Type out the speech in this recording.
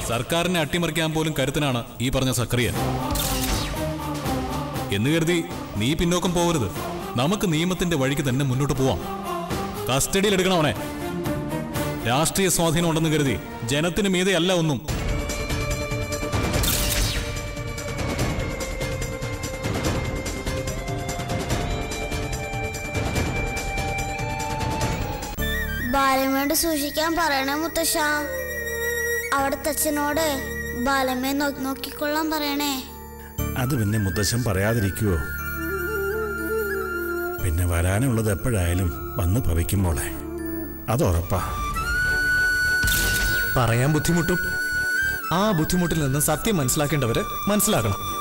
സർക്കാരിനെ അട്ടിമറിക്കാൻ പോലും കരുത്തനാണ് ഈ പറഞ്ഞ സക്രിയ എന്ന് കരുതി നീ പിന്നോക്കം പോകരുത് നമുക്ക് നിയമത്തിന്റെ വഴിക്ക് തന്നെ മുന്നോട്ട് പോവാം കസ്റ്റഡിയിൽ എടുക്കണവനെ രാഷ്ട്രീയ സ്വാധീനം ഉണ്ടെന്ന് കരുതി ജനത്തിന് മീതെ അല്ല ഒന്നും ബാലമ്മയോട് സൂക്ഷിക്കാൻ പറയണേ മുത്തശ്ശ അവിടുത്തെ അച്ഛനോട് ബാലമ്മയെ നോക്കി നോക്കിക്കൊള്ളാൻ പറയണേ അത് പിന്നെ മുത്തശ്ശൻ പറയാതിരിക്കുവോ പിന്നെ വരാനുള്ളത് എപ്പോഴായാലും വന്ന് ഭവിക്കും മോളെ അതുറപ്പാ പറയാൻ ബുദ്ധിമുട്ടും ആ ബുദ്ധിമുട്ടിൽ നിന്ന് സത്യം മനസ്സിലാക്കേണ്ടവര് മനസ്സിലാക്കണം